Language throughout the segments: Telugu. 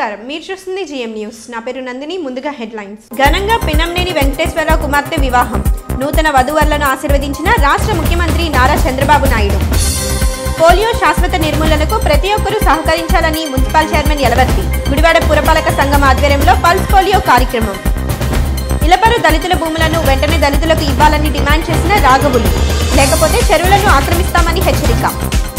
నమస్కారం మీరు చూస్తుంది జిఎం న్యూస్ నా పేరు నందిని ముందుగా హెడ్లైన్స్ ఘనంగా పినంనేని వెంకటేశ్వరరావు కుమార్తె వివాహం నూతన వధూవరులను ఆశీర్వదించిన రాష్ట్ర ముఖ్యమంత్రి నారా చంద్రబాబు నాయుడు పోలియో శాశ్వత నిర్మూలనకు ప్రతి ఒక్కరూ సహకరించాలని మున్సిపల్ చైర్మన్ యలవర్తి గుడివాడ పురపాలక సంఘం ఆధ్వర్యంలో పల్స్ పోలియో కార్యక్రమం ఇలపరు దళితుల భూములను వెంటనే దళితులకు ఇవ్వాలని డిమాండ్ చేసిన రాఘవులు లేకపోతే చెరువులను ఆక్రమిస్తామని హెచ్చరిక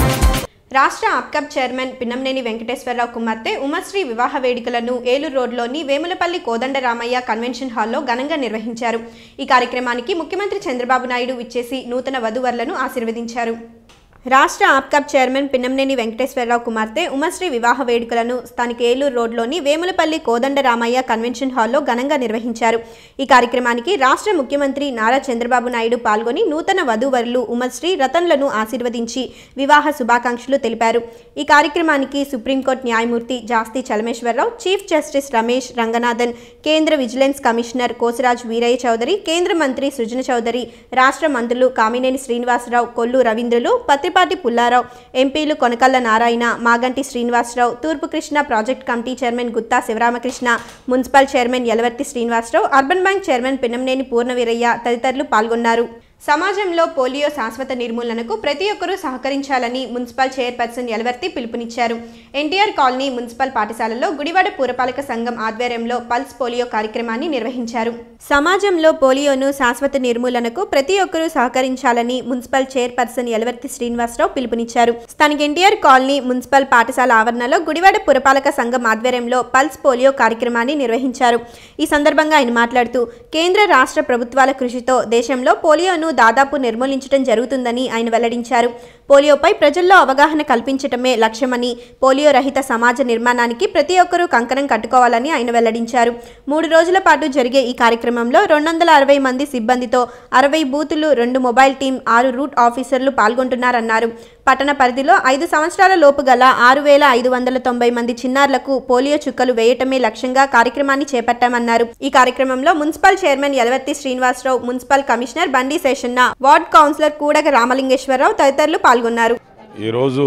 రాష్ట్ర అప్కప్ చైర్మన్ పిన్నంనేని వెంకటేశ్వరరావు కుమార్తె ఉమశ్రీ వివాహ వేడుకలను ఏలూరు రోడ్లోని వేములపల్లి కోదండరామయ్య కన్వెన్షన్ హాల్లో ఘనంగా నిర్వహించారు ఈ కార్యక్రమానికి ముఖ్యమంత్రి చంద్రబాబు నాయుడు విచ్చేసి నూతన వధువరులను ఆశీర్వదించారు రాష్ట్ర ఆప్కాప్ చైర్మన్ పిన్నంనేని వెంకటేశ్వరరావు కుమార్తె ఉమశ్రీ వివాహ వేడుకలను స్థానిక ఏలూరు రోడ్లోని వేములపల్లి కోదండరామయ్య కన్వెన్షన్ హాల్లో ఘనంగా నిర్వహించారు ఈ కార్యక్రమానికి రాష్ట్ర ముఖ్యమంత్రి నారా చంద్రబాబు నాయుడు పాల్గొని నూతన వధూవరులు ఉమశ్రీ రతన్లను ఆశీర్వదించి వివాహ శుభాకాంక్షలు తెలిపారు ఈ కార్యక్రమానికి సుప్రీంకోర్టు న్యాయమూర్తి జాస్తి చలమేశ్వరరావు చీఫ్ జస్టిస్ రమేష్ రంగనాథన్ కేంద్ర విజిలెన్స్ కమిషనర్ కోసరాజు వీరయ్య చౌదరి కేంద్ర మంత్రి సృజన చౌదరి రాష్ట్ర మంత్రులు కామినేని శ్రీనివాసరావు కొల్లు రవీంద్రులు పత్రిపాటి పుల్లారావు ఎంపీలు కొనకల్ల నారాయణ మాగంటి శ్రీనివాసరావు తూర్పు Krishna project committee chairman Gutta Sivaramakrishna municipal chairman Yalavarthi Srinivasa Rao urban bank chairman Pinnamaneni Purna Veeraiah తదితరులు పాల్గొన్నారు సమాజంలో పోలియో శాశ్వత నిర్మూలనకు ప్రతి ఒక్కరూ సహకరించాలని మున్సిపల్ చైర్పర్సన్ యలవర్తి పిలుపునిచ్చారు ఎన్టీఆర్ కాలనీ మున్సిపల్ పాఠశాలలో గుడివాడ పురపాలక సంఘం ఆధ్వర్యంలో పల్స్ పోలియో కార్యక్రమాన్ని నిర్వహించారు సమాజంలో పోలియోను శాశ్వత నిర్మూలనకు ప్రతి ఒక్కరూ సహకరించాలని మున్సిపల్ చైర్పర్సన్ యలవర్తి శ్రీనివాసరావు పిలుపునిచ్చారు స్థానిక ఎన్టీఆర్ కాలనీ మున్సిపల్ పాఠశాల ఆవరణలో గుడివాడ పురపాలక సంఘం ఆధ్వర్యంలో పల్స్ పోలియో కార్యక్రమాన్ని నిర్వహించారు ఈ సందర్భంగా ఆయన మాట్లాడుతూ కేంద్ర రాష్ట్ర ప్రభుత్వాల కృషితో దేశంలో పోలియోను దాదాపు నిర్మూలించడం జరుగుతుందని ఆయన వెల్లడించారు పోలియోపై ప్రజల్లో అవగాహన కల్పించటమే లక్ష్యమని పోలియో రహిత సమాజ నిర్మాణానికి ప్రతి ఒక్కరూ కంకణం కట్టుకోవాలని ఆయన వెల్లడించారు మూడు రోజుల పాటు జరిగే ఈ కార్యక్రమంలో రెండు వందల అరవై మంది సిబ్బందితో అరవై బూతులు రెండు మొబైల్ టీం ఆరు రూట్ ఆఫీసర్లు పాల్గొంటున్నారన్నారు పట్టణ పరిధిలో ఐదు సంవత్సరాల లోపు గల ఆరు వేల ఐదు వందల తొంభై మంది చిన్నారులకు పోలియో చుక్కలు వేయటమే లక్ష్యంగా కార్యక్రమాన్ని చేపట్టామన్నారు ఈ కార్యక్రమంలో municipal chairman Yalavarthi Srinivasa Rao municipal commissioner Bandi Seshanna ward councillor Kudaga Ramalingeswara Rao తదితరులు పాల్గొన్నారు ఈరోజు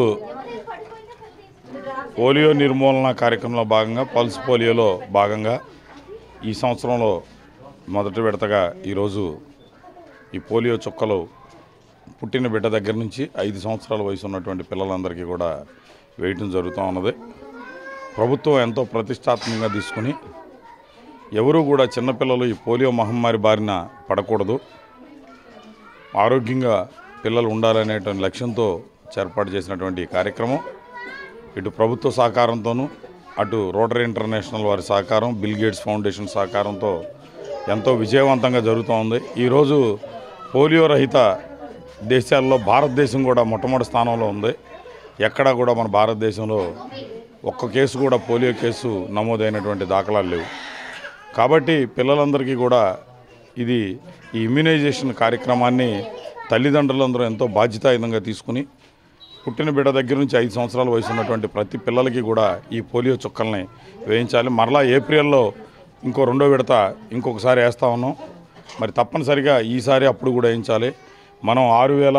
పోలియో నిర్మూలన కార్యక్రమంలో భాగంగా పల్స్ పోలియోలో భాగంగా ఈ సంవత్సరంలో మొదటి విడతగా ఈరోజు ఈ పోలియో చుక్కలు పుట్టిన బిడ్డ దగ్గర నుంచి ఐదు సంవత్సరాల వయసు ఉన్నటువంటి పిల్లలందరికీ కూడా వేయటం జరుగుతూ ఉన్నది ప్రభుత్వం ఎంతో ప్రతిష్టాత్మకంగా తీసుకుని ఎవరూ కూడా చిన్నపిల్లలు ఈ పోలియో మహమ్మారి బారిన పడకూడదు ఆరోగ్యంగా పిల్లలు ఉండాలనేటువంటి లక్ష్యంతో ఏర్పాటు చేసినటువంటి ఈ కార్యక్రమం ఇటు ప్రభుత్వ సహకారంతోనూ అటు రోటరీ ఇంటర్నేషనల్ వారి సహకారం బిల్ గేట్స్ ఫౌండేషన్ సహకారంతో ఎంతో విజయవంతంగా జరుగుతూ ఉంది ఈరోజు పోలియో రహిత దేశాల్లో భారతదేశం కూడా మొట్టమొదటి స్థానంలో ఉంది ఎక్కడా కూడా మన భారతదేశంలో ఒక్క కేసు కూడా పోలియో కేసు నమోదైనటువంటి దాఖలాలు లేవు కాబట్టి పిల్లలందరికీ కూడా ఇది ఈ ఇమ్యునైజేషన్ కార్యక్రమాన్ని తల్లిదండ్రులందరూ ఎంతో బాధ్యతాయుతంగా తీసుకుని పుట్టిన బిడ్డ దగ్గర నుంచి ఐదు సంవత్సరాల వయసు ఉన్నటువంటి ప్రతి పిల్లలకి కూడా ఈ పోలియో చుక్కల్ని వేయించాలి మరలా ఏప్రిల్లో ఇంకో రెండో విడత ఇంకొకసారి వేస్తా ఉన్నాం మరి తప్పనిసరిగా ఈసారి అప్పుడు కూడా వేయించాలి మనం ఆరు వేల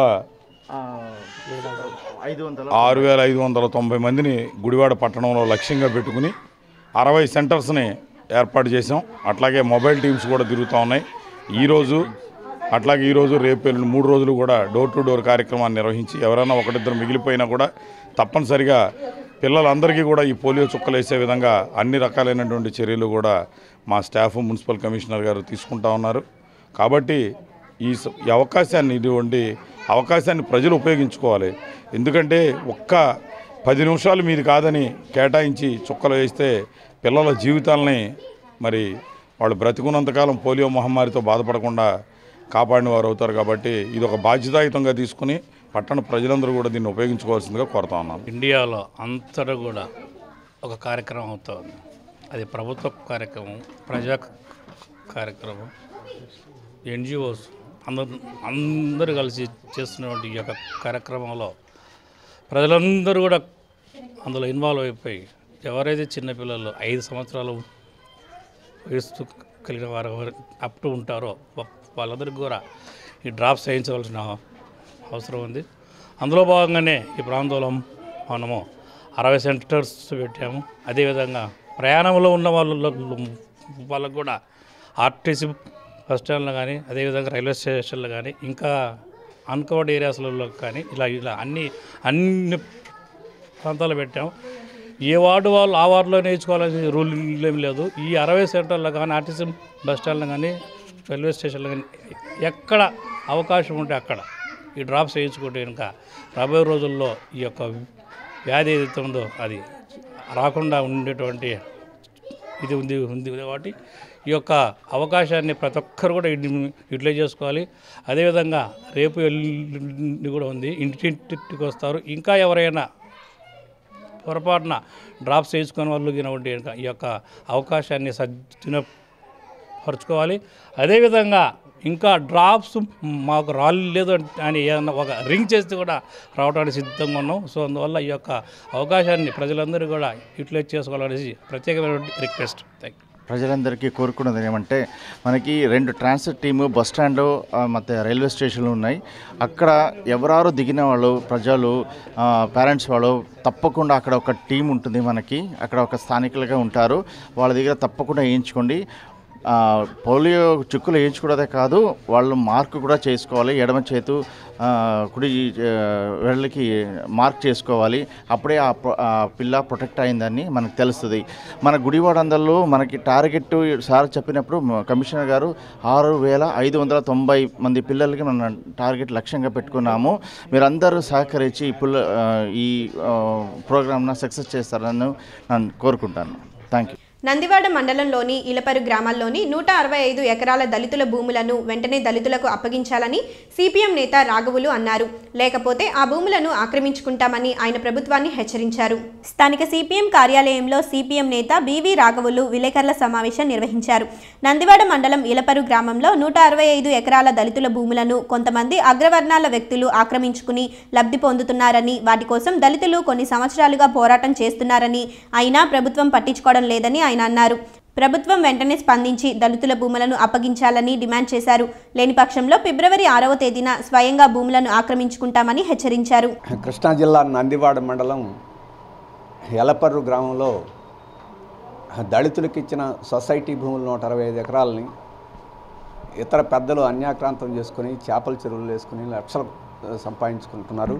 ఐదు వందల ఆరు వేల ఐదు వందల తొంభై మందిని గుడివాడ పట్టణంలో లక్ష్యంగా పెట్టుకుని అరవై సెంటర్స్ని ఏర్పాటు చేసాం అట్లాగే మొబైల్ టీమ్స్ కూడా తిరుగుతూ ఉన్నాయి ఈరోజు అట్లాగే ఈరోజు రేపు ఎల్లుండి మూడు రోజులు కూడా డోర్ టు డోర్ కార్యక్రమాన్ని నిర్వహించి ఎవరైనా ఒకటిద్దరు మిగిలిపోయినా కూడా తప్పనిసరిగా పిల్లలందరికీ కూడా ఈ పోలియో చుక్కలు వేసే విధంగా అన్ని రకాలైనటువంటి చర్యలు కూడా మా స్టాఫ్ మున్సిపల్ కమిషనర్ గారు తీసుకుంటా ఉన్నారు కాబట్టి ఈ స- ఈ అవకాశాన్ని ఇటువంటి అవకాశాన్ని ప్రజలు ఉపయోగించుకోవాలి ఎందుకంటే ఒక్క పది నిమిషాలు మీది కాదని కేటాయించి చుక్కలు వేస్తే పిల్లల జీవితాలని మరి వాళ్ళు బ్రతికున్నంతకాలం పోలియో మహమ్మారితో బాధపడకుండా కాపాడిన వారు అవుతారు కాబట్టి ఇది ఒక బాధ్యతాయుతంగా తీసుకుని పట్టణ ప్రజలందరూ కూడా దీన్ని ఉపయోగించుకోవాల్సిందిగా కోరుతా ఉన్నాను ఇండియాలో అంతటా కూడా ఒక కార్యక్రమం అవుతుంది అది ప్రభుత్వ కార్యక్రమం ప్రజా కార్యక్రమం ఎన్జిఓస్ అందరు అందరూ కలిసి చేస్తున్నటువంటి ఈ యొక్క కార్యక్రమంలో ప్రజలందరూ కూడా అందులో ఇన్వాల్వ్ అయిపోయి ఎవరైతే చిన్నపిల్లలు ఐదు సంవత్సరాలు వయస్సు కలిగిన వారు ఎవరు అప్ టు ఉంటారో వా- వాళ్ళందరికీ కూడా ఈ డ్రాప్స్ వేయించవలసిన అవసరం ఉంది అందులో భాగంగానే ఈ ప్రాంతంలో మనము అరవై సెంటర్స్ పెట్టాము అదేవిధంగా ప్రయాణంలో ఉన్న వాళ్ళ వాళ్ళకు కూడా ఆర్టీసీ బస్ స్టాండ్లో కానీ అదేవిధంగా రైల్వే స్టేషన్లో కానీ ఇంకా అన్కవర్డ్ ఏరియాస్లలో కానీ ఇలా ఇలా అన్ని అన్ని ప్రాంతాలు పెట్టాం ఏ వార్డు వాళ్ళు ఆ వార్డులో నేర్చుకోవాలని రూల్ ఏం లేదు ఈ అరవై సెంటర్లో కానీ ఆర్టీసీ బస్ స్టాండ్లో కానీ రైల్వే స్టేషన్లో కానీ ఎక్కడ అవకాశం ఉంటే అక్కడ ఈ డ్రాప్స్ వేయించుకుంటే కనుక రాబోయే రోజుల్లో ఈ యొక్క వ్యాధి ఏదైతే ఉందో అది రాకుండా ఉండేటువంటి ఇది ఉంది ఉంది కాబట్టి ఈ యొక్క అవకాశాన్ని ప్రతి ఒక్కరు కూడా యూటి- యూటిలైజ్ చేసుకోవాలి అదేవిధంగా రేపు ఎల్లుండి కూడా ఉంది ఇంటింటికి వస్తారు ఇంకా ఎవరైనా పొరపాటున డ్రాప్స్ వేసుకునే వాళ్ళు గినవంటి ఈ యొక్క అవకాశాన్ని సజ్జనపరచుకోవాలి అదేవిధంగా ఇంకా డ్రాప్స్ మాకు రాలేదు అని ఏదన్నా ఒక రింగ్ చేస్తే కూడా రావడానికి సిద్ధంగా ఉన్నాం సో అందువల్ల ఈ యొక్క అవకాశాన్ని ప్రజలందరూ కూడా యూటిలైజ్ చేసుకోవాలనేసి ప్రత్యేకమైన రిక్వెస్ట్ థ్యాంక్ యూ ప్రజలందరికీ కోరుకున్నది ఏమంటే మనకి రెండు ట్రాన్స్పోర్ట్ టీము బస్ స్టాండ్ ಮತ್ತು రైల్వే స్టేషన్లు ఉన్నాయి అక్కడ ఎవరారు దిగిన వాళ్ళు ప్రజలు పేరెంట్స్ వాళ్ళు తప్పకుండా అక్కడ ఒక టీం ఉంటుంది మనకి అక్కడ ఒక స్థానికులుగా ఉంటారు వాళ్ళ దగ్గర తప్పకుండా వేయించుకోండి ఆ, పోలియో చుక్కులు వేయించుకోవడమే కాదు వాళ్ళు మార్క్ కూడా చేసుకోవాలి ఎడమ చేతు ఆ, కుడి ఆ, వేళ్ళకి మార్క్ చేసుకోవాలి అప్పుడే ఆ ప్రొ- ఆ పిల్ల ప్రొటెక్ట్ అయిందని మనకు తెలుస్తుంది మన గుడివాడందల్లో మనకి టార్గెట్ సార్ చెప్పినప్పుడు మ- కమిషనర్ గారు ఆరు వేల ఐదు వందల తొంభై మంది పిల్లలకి మనం టార్గెట్ లక్ష్యంగా పెట్టుకున్నాము మీరందరూ సహకరించి ఈ పిల్ల ఆ, ఈ ప్రోగ్రామ్ను సక్సెస్ చేస్తారని నేను కోరుకుంటాను థ్యాంక్ యూ నందివాడ మండలంలోని ఇలపరు గ్రామాల్లోని నూట అరవై ఐదు ఎకరాల దళితుల భూములను వెంటనే దళితులకు అప్పగించాలని సిపిఎం నేత రాఘవులు అన్నారు లేకపోతే ఆ భూములను ఆక్రమించుకుంటామని ఆయన ప్రభుత్వాన్ని హెచ్చరించారు స్థానిక సిపిఎం కార్యాలయంలో సిపిఎం నేత బివి రాఘవులు విలేకరుల సమావేశం నిర్వహించారు నందివాడ మండలం ఇలపరు గ్రామంలో నూట అరవై ఐదు ఎకరాల దళితుల భూములను కొంతమంది అగ్రవర్ణాల వ్యక్తులు ఆక్రమించుకుని లబ్ధి పొందుతున్నారని వాటి కోసం దళితులు కొన్ని సంవత్సరాలుగా పోరాటం చేస్తున్నారని అయినా ప్రభుత్వం పట్టించుకోవడం లేదని ఆయన అన్నారు ప్రభుత్వం వెంటనే స్పందించి దళితుల భూములను అప్పగించాలని డిమాండ్ చేశారు లేని పక్షంలో ఫిబ్రవరి ఆరవ తేదీన స్వయంగా భూములను ఆక్రమించుకుంటామని హెచ్చరించారు కృష్ణా జిల్లా నందివాడ మండలం ఎలపర్రు గ్రామంలో దళితులకు ఇచ్చిన సొసైటీ భూములు నూట అరవై ఐదు ఎకరాలని ఇతర పెద్దలు అన్యాక్రాంతం చేసుకుని చేపల చెరువులు వేసుకుని లక్షలు ఆ, సంపాదించుకుంటున్నారు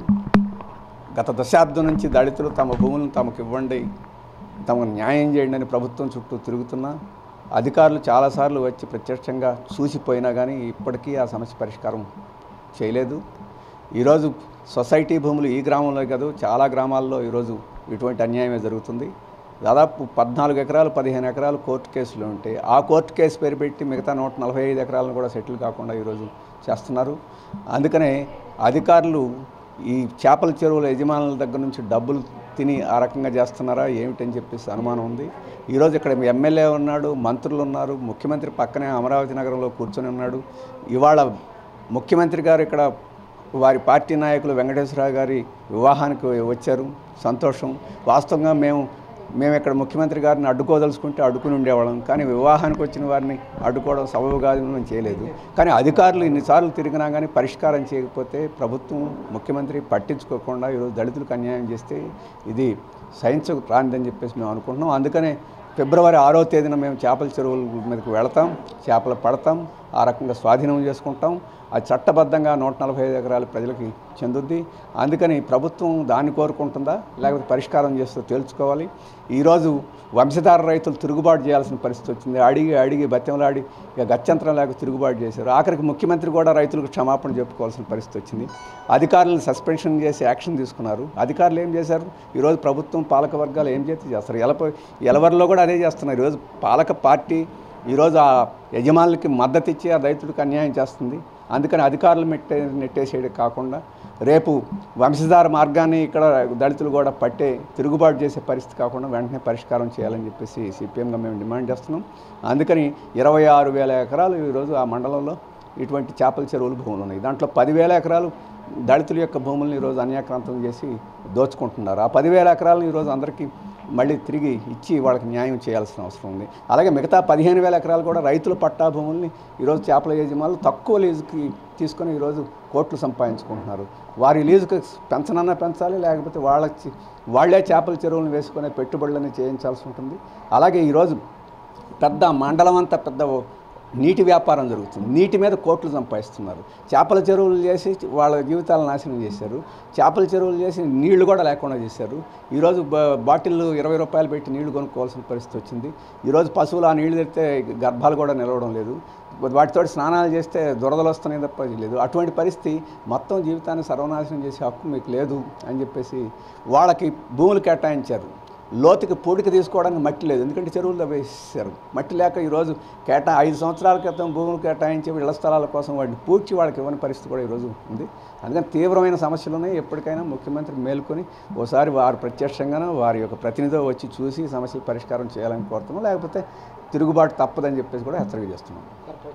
గత దశాబ్దం నుంచి దళితులు తమ భూములను తమకు ఇవ్వండి తమకు న్యాయం చేయండి అని ప్రభుత్వం చుట్టూ తిరుగుతున్నా అధికారులు చాలాసార్లు వచ్చి ప్రత్యక్షంగా చూసిపోయినా కానీ ఇప్పటికీ ఆ సమస్య పరిష్కారం చేయలేదు ఈరోజు సొసైటీ భూములు ఈ గ్రామంలో కాదు చాలా గ్రామాల్లో ఈరోజు ఇటువంటి అన్యాయమే జరుగుతుంది దాదాపు పద్నాలుగు ఎకరాలు పదిహేను ఎకరాలు కోర్టు కేసులు ఉంటే ఆ కోర్టు కేసు పేరు పెట్టి మిగతా నూట నలభై ఐదు ఎకరాలను కూడా సెటిల్ కాకుండా ఈరోజు చేస్తున్నారు అందుకనే అధికారులు ఈ చేపల చెరువుల యజమానుల దగ్గర నుంచి డబ్బులు తిని ఆ రకంగా చేస్తున్నారా ఏమిటని చెప్పేసి అనుమానం ఉంది ఈరోజు ఇక్కడ ఎమ్మెల్యే ఉన్నాడు మంత్రులు ఉన్నారు ముఖ్యమంత్రి పక్కనే అమరావతి నగరంలో కూర్చొని ఉన్నాడు ఇవాళ ముఖ్యమంత్రి గారు ఇక్కడ వారి పార్టీ నాయకులు వెంకటేశ్వరరావు గారి వివాహానికి వచ్చారు సంతోషం వాస్తవంగా మేము మేము ఇక్కడ ముఖ్యమంత్రి గారిని అడ్డుకోదలుచుకుంటే అడ్డుకుని ఉండేవాళ్ళం కానీ వివాహానికి వచ్చిన వారిని అడ్డుకోవడం సబబు కాదు అని మేము చేయలేదు కానీ అధికారులు ఇన్నిసార్లు తిరిగినా కానీ పరిష్కారం చేయకపోతే ప్రభుత్వం ముఖ్యమంత్రి పట్టించుకోకుండా ఈరోజు దళితులకు అన్యాయం చేస్తే ఇది సైన్స్ రానిదని చెప్పేసి మేము అనుకుంటున్నాం అందుకనే ఫిబ్రవరి ఆరో తేదీన మేము చేపల చెరువుల మీదకి వెళతాం చేపలు పడతాం ఆ రకంగా స్వాధీనం చేసుకుంటాం అది చట్టబద్ధంగా నూట నలభై ఐదు ఎకరాలు ప్రజలకి చెందుద్ది అందుకని ప్రభుత్వం దాన్ని కోరుకుంటుందా లేకపోతే పరిష్కారం చేస్తూ తేల్చుకోవాలి ఈరోజు వంశధార రైతులు తిరుగుబాటు చేయాల్సిన పరిస్థితి వచ్చింది అడిగి అడిగి బత్యంలాడి ఇక గత్యంతరం లేక తిరుగుబాటు చేశారు ఆఖరికి ముఖ్యమంత్రి కూడా రైతులకు క్షమాపణ చెప్పుకోవాల్సిన పరిస్థితి వచ్చింది అధికారులను సస్పెన్షన్ చేసి యాక్షన్ తీసుకున్నారు అధికారులు ఏం చేశారు ఈరోజు ప్రభుత్వం పాలక వర్గాలు ఏం చేతి చేస్తారు ఎలప ఎలవరిలో కూడా అదే చేస్తున్నారు ఈరోజు పాలక పార్టీ ఈరోజు ఆ యజమానులకి మద్దతు ఇచ్చి ఆ రైతులకు అన్యాయం చేస్తుంది అందుకని అధికారులు మెట్టే నెట్టేసేయడం కాకుండా రేపు వంశధార మార్గాన్ని ఇక్కడ దళితులు కూడా పట్టే తిరుగుబాటు చేసే పరిస్థితి కాకుండా వెంటనే పరిష్కారం చేయాలని చెప్పేసి సిపిఎంగా మేము డిమాండ్ చేస్తున్నాం అందుకని ఇరవై ఆరు వేల ఎకరాలు ఈరోజు ఆ మండలంలో ఇటువంటి చేపల చెరువులు భూములు ఉన్నాయి దాంట్లో పదివేల ఎకరాలు దళితుల యొక్క భూములను ఈరోజు అన్యాక్రాంతం చేసి దోచుకుంటున్నారు ఆ పదివేల ఎకరాలను ఈరోజు అందరికీ మళ్ళీ తిరిగి ఇచ్చి వాళ్ళకి న్యాయం చేయాల్సిన అవసరం ఉంది అలాగే మిగతా పదిహేను వేల ఎకరాలు కూడా రైతుల పట్టా భూముల్ని ఈరోజు చేపల యజమానులు తక్కువ లీజుకి తీసుకొని ఈరోజు కోట్లు సంపాదించుకుంటున్నారు వారి లీజుకి పెంచనన్నా పెంచాలి లేకపోతే వాళ్ళకి వాళ్ళే చేపల చెరువులను వేసుకునే పెట్టుబడులని చేయించాల్సి ఉంటుంది అలాగే ఈరోజు పెద్ద మండలం అంతా పెద్ద ఓ నీటి వ్యాపారం జరుగుతుంది నీటి మీద కోట్లు సంపాదిస్తున్నారు చేపల చెరువులు చేసి వాళ్ళ జీవితాలను నాశనం చేశారు చేపల చెరువులు చేసి నీళ్లు కూడా లేకుండా చేశారు ఈరోజు బ- బాటిల్ ఇరవై రూపాయలు పెట్టి నీళ్లు కొనుక్కోవాల్సిన పరిస్థితి వచ్చింది ఈరోజు పశువులు ఆ నీళ్లు తెస్తే గర్భాలు కూడా నిలవడం లేదు వాటితో స్నానాలు చేస్తే దురదలు వస్తున్నాయి తప్ప లేదు అటువంటి పరిస్థితి మొత్తం జీవితాన్ని సర్వనాశనం చేసే హక్కు మీకు లేదు అని చెప్పేసి వాళ్ళకి భూములు కేటాయించారు లోతుకి పూడికి తీసుకోవడానికి మట్టి లేదు ఎందుకంటే చెరువుల్లో వేసేసారు మట్టి లేక ఈరోజు కేటా ఐదు సంవత్సరాల క్రితం భూములు కేటాయించి ఇళ్ల స్థలాల కోసం వాటిని పూడ్చి వాళ్ళకి ఇవ్వని పరిస్థితి కూడా ఈరోజు ఉంది అందుకని తీవ్రమైన సమస్యలు ఉన్నాయి ఎప్పటికైనా ముఖ్యమంత్రి మేల్కొని ఓసారి వారు ప్రత్యక్షంగానో వారి యొక్క ప్రతినిధి వచ్చి చూసి సమస్యలు పరిష్కారం చేయాలని కోరుతున్నాం లేకపోతే తిరుగుబాటు తప్పదని చెప్పేసి కూడా హెచ్చరిక చేస్తున్నాం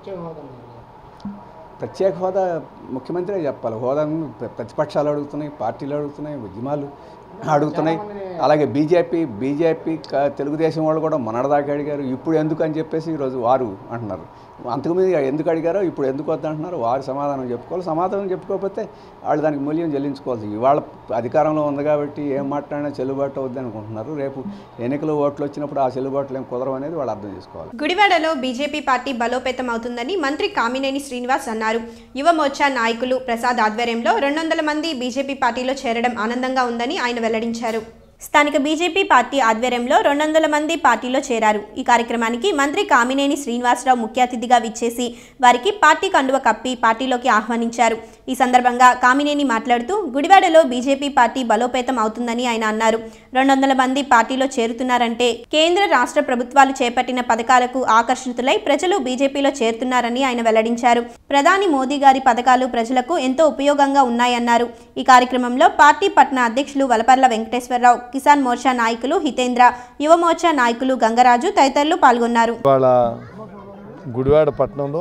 ప్రత్యేక హోదా ముఖ్యమంత్రి చెప్పాలి హోదాను ప్ర- ప్రతిపక్షాలు అడుగుతున్నాయి పార్టీలు అడుగుతున్నాయి ఉద్యమాలు అడుగుతున్నాయి అలాగే బీజేపీ బీజేపీ క- తెలుగుదేశం వాళ్ళు కూడా మొన్నటిదాకా అడిగారు ఇప్పుడు ఎందుకు అని చెప్పేసి ఈరోజు వారు అంటున్నారు అంతకుముందు ఎందుకు అడిగారో ఇప్పుడు ఎందుకు వద్దంటున్నారు వారు సమాధానం చెప్పుకోవాలి సమాధానం చెప్పుకోకపోతే వాళ్ళు దానికి మూల్యం చెల్లించుకోవాలి ఇవాళ అధికారంలో ఉంది కాబట్టి ఏం మాట్లాడినా చెల్లుబాటు అవుద్ది అనుకుంటున్నారు రేపు ఎన్నికలు ఓట్లు వచ్చినప్పుడు ఆ చెల్లుబాట్లు ఏం కుదరవు అనేది వాళ్ళు అర్థం చేసుకోవాలి గుడివాడలో బీజేపీ పార్టీ బలోపేతం అవుతుందని మంత్రి కామినేని శ్రీనివాస్ అన్నారు యువ మోర్చా నాయకులు ప్రసాద్ ఆధ్వర్యంలో రెండు వందల మంది బీజేపీ పార్టీలో చేరడం ఆనందంగా ఉందని ఆయన వెల్లడించారు స్థానిక బీజేపీ పార్టీ ఆధ్వర్యంలో రెండు వందల మంది పార్టీలో చేరారు ఈ కార్యక్రమానికి మంత్రి కామినేని శ్రీనివాసరావు ముఖ్య అతిథిగా విచ్చేసి వారికి పార్టీ కండువ కప్పి పార్టీలోకి ఆహ్వానించారు ఈ సందర్భంగా కామినేని మాట్లాడుతూ గుడివాడలో బీజేపీ పార్టీ బలోపేతం అవుతుందని ఆయన అన్నారు రెండు వందల మంది పార్టీలో చేరుతున్నారంటే కేంద్ర రాష్ట్ర ప్రభుత్వాలు చేపట్టిన పథకాలకు ఆకర్షితులై ప్రజలు బీజేపీలో చేరుతున్నారని ఆయన వెల్లడించారు ప్రధాని మోదీ గారి పథకాలు ప్రజలకు ఎంతో ఉపయోగంగా ఉన్నాయన్నారు ఈ కార్యక్రమంలో పార్టీ పట్న అధ్యక్షులు వలపర్ల వెంకటేశ్వరరావు కిసాన్ మోర్చా నాయకులు హితేంద్ర యువ మోర్చా నాయకులు గంగరాజు తదితరులు పాల్గొన్నారు ఇవాళ గుడివాడ పట్టణంలో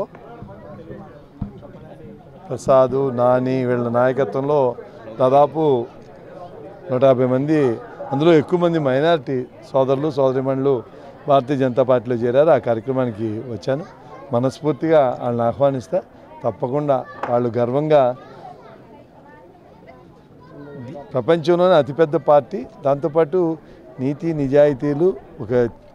ప్రసాద్ నాని వీళ్ళ నాయకత్వంలో దాదాపు నూట యాభై మంది అందులో ఎక్కువ మంది మైనారిటీ సోదరులు సోదరిమణులు భారతీయ జనతా పార్టీలో చేరారు ఆ కార్యక్రమానికి వచ్చాను మనస్ఫూర్తిగా వాళ్ళని ఆహ్వానిస్తా తప్పకుండా వాళ్ళు గర్వంగా ప్రపంచంలోనే అతిపెద్ద పార్టీ దాంతోపాటు నీతి నిజాయితీలు ఒక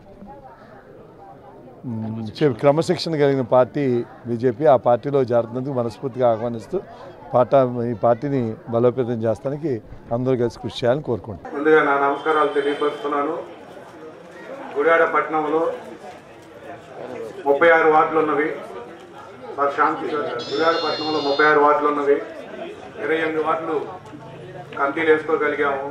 మ్, చే- క్రమశిక్షణ కలిగిన పార్టీ బీజేపీ ఆ పార్టీలో చేరుతున్నందుకు మనస్ఫూర్తిగా ఆహ్వానిస్తూ పాట ఈ పార్టీని బలోపేతం చేస్తానికి అందరూ కలిసి కృషి చేయాలని కోరుకుంటున్నాను ముందుగా నా నమస్కారాలు తెలియపరుస్తున్నాను గుడివాడ పట్టణంలో ముప్పై ఆరు వార్డులు ఉన్నవి సార్ శాంతి సార్ గుడివాడ పట్టణంలో ముప్పై ఆరు వార్డులు ఉన్నవి ఇరవై ఎనిమిది వార్డులు కమిటీలు వేసుకోగలిగాము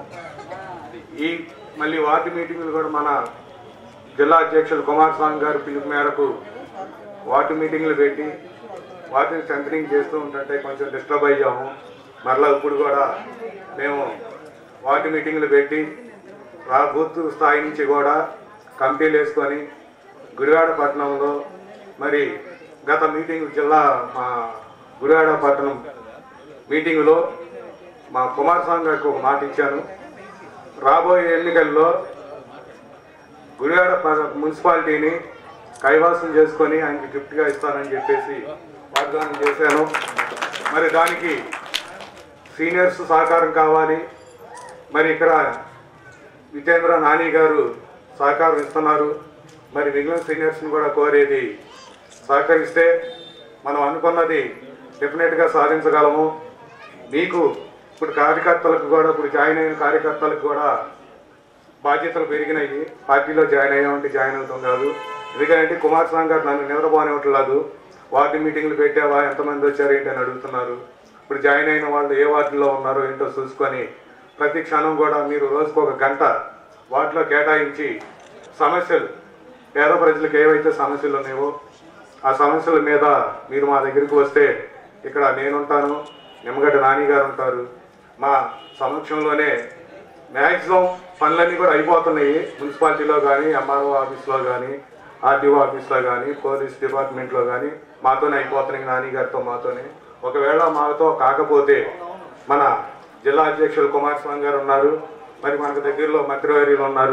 ఈ మళ్ళీ వార్డు మీటింగులు కూడా మన జిల్లా అధ్యక్షులు కుమారస్వామి గారి పిలుపు మేరకు వార్డు మీటింగ్లు పెట్టి వాటిని స్ట్రెంథనింగ్ చేస్తూ ఉంటుంటే కొంచెం డిస్టర్బ్ అయ్యాము మరలా ఇప్పుడు కూడా మేము వార్డు మీటింగ్లు పెట్టి రా బూత్ స్థాయి నుంచి కూడా కమిటీలు వేసుకొని గుడివాడ పట్టణంలో మరి గత మీటింగ్ జిల్లా మా గుడివాడ పట్టణం మీటింగులో మా కుమారస్వామి గారికి ఒక మాట ఇచ్చాను రాబోయే ఎన్నికల్లో గుడివాడ ప- మున్సిపాలిటీని కైవాసం చేసుకొని ఆయనకి గిఫ్ట్గా ఇస్తానని చెప్పేసి వాగ్దానం చేశాను మరి దానికి సీనియర్స్ సహకారం కావాలి మరి ఇక్కడ విజేంద్ర నాని గారు సహకారం ఇస్తున్నారు మరి మిగిలిన సీనియర్స్ని కూడా కోరేది సహకరిస్తే మనం అనుకున్నది డెఫినెట్గా సాధించగలము మీకు ఇప్పుడు కార్యకర్తలకు కూడా ఇప్పుడు జాయిన్ అయిన కార్యకర్తలకు కూడా బాధ్యతలు పెరిగినాయి పార్టీలో జాయిన్ అయ్యామంటే జాయిన్ అవుతాం కాదు ఎందుకంటే కుమారస్వామి గారు నన్ను నిద్రపోనివ్వట్లేదు వార్డు మీటింగ్లు పెట్టావా ఎంతమంది వచ్చారు ఏంటి అని అడుగుతున్నారు ఇప్పుడు జాయిన్ అయిన వాళ్ళు ఏ వార్డులో ఉన్నారో ఏంటో చూసుకొని ప్రతి క్షణం కూడా మీరు రోజుకు ఒక గంట వార్డులో కేటాయించి సమస్యలు పేద ప్రజలకు ఏవైతే సమస్యలు ఉన్నాయో ఆ సమస్యల మీద మీరు మా దగ్గరికి వస్తే ఇక్కడ నేనుంటాను నిమ్మగడ్డ నాని గారు ఉంటారు మా సమక్షంలోనే మ్యాక్సిమం పనులన్నీ కూడా అయిపోతున్నాయి మున్సిపాలిటీలో కానీ ఎంఆర్ఓ ఆఫీస్లో కానీ ఆర్టీఓ ఆఫీస్లో కానీ పోలీస్ డిపార్ట్మెంట్లో కానీ మాతోనే అయిపోతున్నాయి నాని గారితో మాతోనే ఒకవేళ మాతో కాకపోతే మన జిల్లా అధ్యక్షులు కుమారస్వామి గారు ఉన్నారు మరి మనకు దగ్గరలో మంత్రివర్యులు ఉన్నారు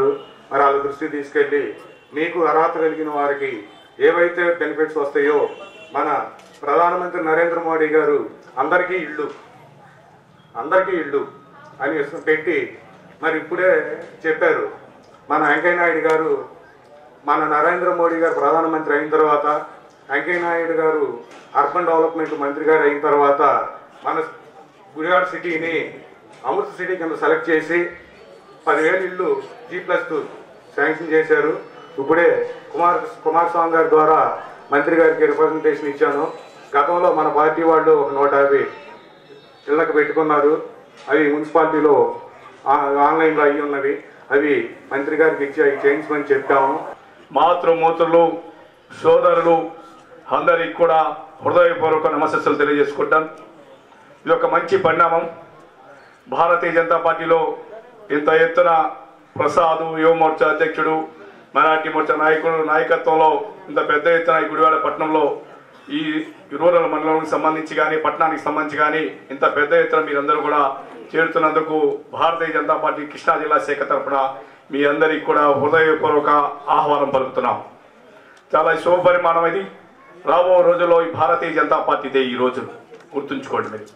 మరి వాళ్ళ దృష్టికి తీసుకెళ్ళి మీకు అర్హత కలిగిన వారికి ఏవైతే బెనిఫిట్స్ వస్తాయో మన ప్రధానమంత్రి నరేంద్ర మోడీ గారు అందరికీ ఇళ్ళు అందరికీ ఇళ్ళు అని పెట్టి మరి ఇప్పుడే చెప్పారు మన వెంకయ్య నాయుడు గారు మన నరేంద్ర మోడీ గారు ప్రధానమంత్రి అయిన తర్వాత వెంకయ్య నాయుడు గారు అర్బన్ డెవలప్మెంట్ మంత్రి గారు అయిన తర్వాత మన గుడివాడ సిటీని అమృత సిటీ కింద సెలెక్ట్ చేసి పదివేలు ఇళ్ళు జీ ప్లస్ టూ శాంక్షన్ చేశారు ఇప్పుడే కుమార్ కుమారస్వామి గారి ద్వారా మంత్రి గారికి రిప్రజెంటేషన్ ఇచ్చాను గతంలో మన పార్టీ వాళ్ళు ఒక నూట యాభై ఇళ్ళకి పెట్టుకున్నారు అవి మున్సిపాలిటీలో ఆ- ఆన్లైన్లో అయ్యి ఉన్నవి అవి మంత్రి గారికి ఇచ్చి అవి చేయించమని చెప్పాము మాతృమూర్తులు సోదరులు అందరికి కూడా హృదయపూర్వక నమస్సులు తెలియజేసుకుంటాను ఇది ఒక మంచి పరిణామం భారతీయ జనతా పార్టీలో ఇంత ఎత్తున ప్రసాద్ యువ మోర్చా అధ్యక్షుడు మరాఠీ మోర్చా నాయకుడు నాయకత్వంలో ఇంత పెద్ద ఎత్తున ఈ గుడివాడ పట్టణంలో ఈ రూరల్ మండలానికి సంబంధించి కానీ పట్టణానికి సంబంధించి కానీ ఇంత పెద్ద ఎత్తున మీరందరూ కూడా చేరుతున్నందుకు భారతీయ జనతా పార్టీ కృష్ణా జిల్లా శాఖ తరఫున మీ అందరికీ కూడా హృదయపూర్వక ఆహ్వానం పలుకుతున్నాం చాలా శుభపరిమాణం ఇది రాబో రోజుల్లో ఈ భారతీయ జనతా పార్టీదే ఈ రోజు గుర్తుంచుకోండి మీరు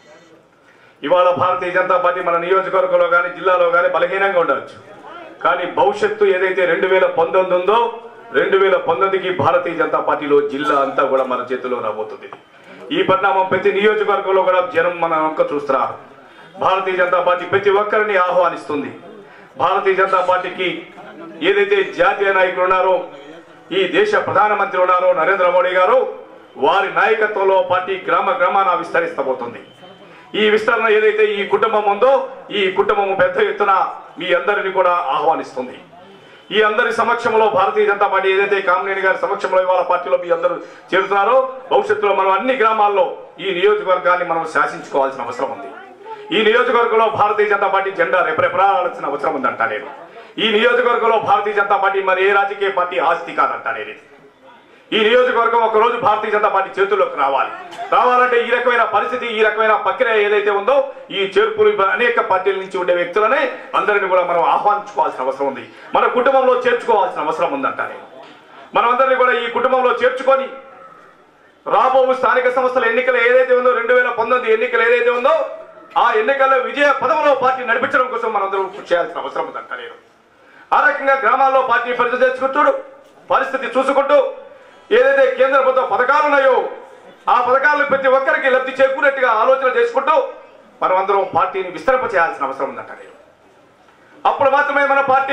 ఇవాళ భారతీయ జనతా పార్టీ మన నియోజకవర్గంలో కానీ జిల్లాలో కానీ బలహీనంగా ఉండవచ్చు కానీ భవిష్యత్తు ఏదైతే రెండు వేల పంతొమ్మిది ఉందో రెండు వేల పంతొమ్మిదికి భారతీయ జనతా పార్టీలో జిల్లా అంతా కూడా మన చేతిలో రాబోతుంది ఈ పరిణామం ప్రతి నియోజకవర్గంలో కూడా జనం మన ఒక్క చూస్తున్నారు భారతీయ జనతా పార్టీ ప్రతి ఒక్కరిని ఆహ్వానిస్తుంది భారతీయ జనతా పార్టీకి ఏదైతే జాతీయ నాయకులు ఉన్నారో ఈ దేశ ప్రధానమంత్రి ఉన్నారో నరేంద్ర మోడీ గారు వారి నాయకత్వంలో పార్టీ గ్రామ గ్రామాన విస్తరిస్తబోతుంది ఈ విస్తరణ ఏదైతే ఈ కుటుంబం ఉందో ఈ కుటుంబం పెద్ద ఎత్తున మీ అందరిని కూడా ఆహ్వానిస్తుంది ఈ అందరి సమక్షంలో భారతీయ జనతా పార్టీ ఏదైతే కామినేని గారి సమక్షంలో ఇవాళ పార్టీలో మీ అందరూ చేరుతున్నారో భవిష్యత్తులో మనం అన్ని గ్రామాల్లో ఈ నియోజకవర్గాన్ని మనం శాసించుకోవాల్సిన అవసరం ఉంది ఈ నియోజకవర్గంలో భారతీయ జనతా పార్టీ జెండా రెపరెపరాడాల్సిన అవసరం ఉందంట నేను ఈ నియోజకవర్గంలో భారతీయ జనతా పార్టీ మరి ఏ రాజకీయ పార్టీ ఆస్తి కాదంట నేను ఇది. ఈ నియోజకవర్గం ఒక రోజు భారతీయ జనతా పార్టీ చేతుల్లోకి రావాలి రావాలంటే ఈ రకమైన పరిస్థితి ఈ రకమైన ప్రక్రియ ఏదైతే ఉందో ఈ చేర్పులు అనేక పార్టీల నుంచి ఉండే వ్యక్తులనే అందరిని కూడా మనం ఆహ్వానించుకోవాల్సిన అవసరం ఉంది మన కుటుంబంలో చేర్చుకోవాల్సిన అవసరం ఉందంట నేను మనమందరినీ కూడా ఈ కుటుంబంలో చేర్చుకొని రాబో స్థానిక సంస్థల ఎన్నికలు ఏదైతే ఉందో రెండు వేల పంతొమ్మిది ఎన్నికలు ఏదైతే ఉందో ఆ ఎన్నికల్లో విజయ పదవిలో పార్టీ నడిపించడం కోసం మనందరం కృషి చేయాల్సిన అవసరం ఉందంట నేను ఆ రకంగా గ్రామాల్లో పార్టీ పరిస్థితి తెచ్చుకుంటూ పరిస్థితి చూసుకుంటూ ఏదైతే కేంద్ర ప్రభుత్వ పథకాలు ఉన్నాయో ఆ పథకాలను ప్రతి ఒక్కరికి లబ్ధి చేకూరేట్టుగా ఆలోచన చేసుకుంటూ మనం అందరం పార్టీని విస్తరింప చేయాల్సిన అవసరం ఉందంట నేను అప్పుడు మాత్రమే మన పార్టీ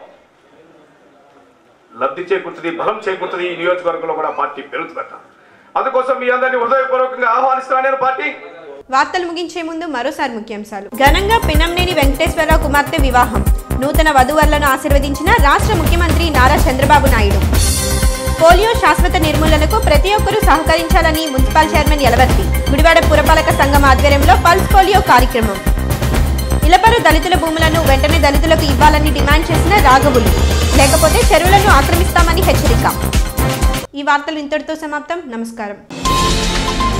లబ్ధి చేకూరుతుంది బలం చేకూరుతుంది ఈ నియోజకవర్గంలో కూడా పార్టీ పెరుగుతుందట అందుకోసం మీ అందరినీ హృదయపూర్వకంగా ఆహ్వానిస్తున్నాను నేను పార్టీ వార్తలు ముగించే ముందు మరోసారి ముఖ్యాంశాలు ఘనంగా పినంనేని వెంకటేశ్వరరావు కుమార్తె వివాహం నూతన వధూవరులను ఆశీర్వదించిన రాష్ట్ర ముఖ్యమంత్రి నారా చంద్రబాబు నాయుడు పోలియో శాశ్వత నిర్మూలనకు ప్రతి ఒక్కరూ సహకరించాలని మున్సిపల్ చైర్మన్ యలవర్తి గుడివాడ పురపాలక సంఘం ఆధ్వర్యంలో పల్స్ పోలియో కార్యక్రమం ఇలపరు దళితుల భూములను వెంటనే దళితులకు ఇవ్వాలని డిమాండ్ చేసిన రాఘవులు లేకపోతే చెరువులను ఆక్రమిస్తామని హెచ్చరిక ఈ వార్తలు ఇంతటితో సమాప్తం నమస్కారం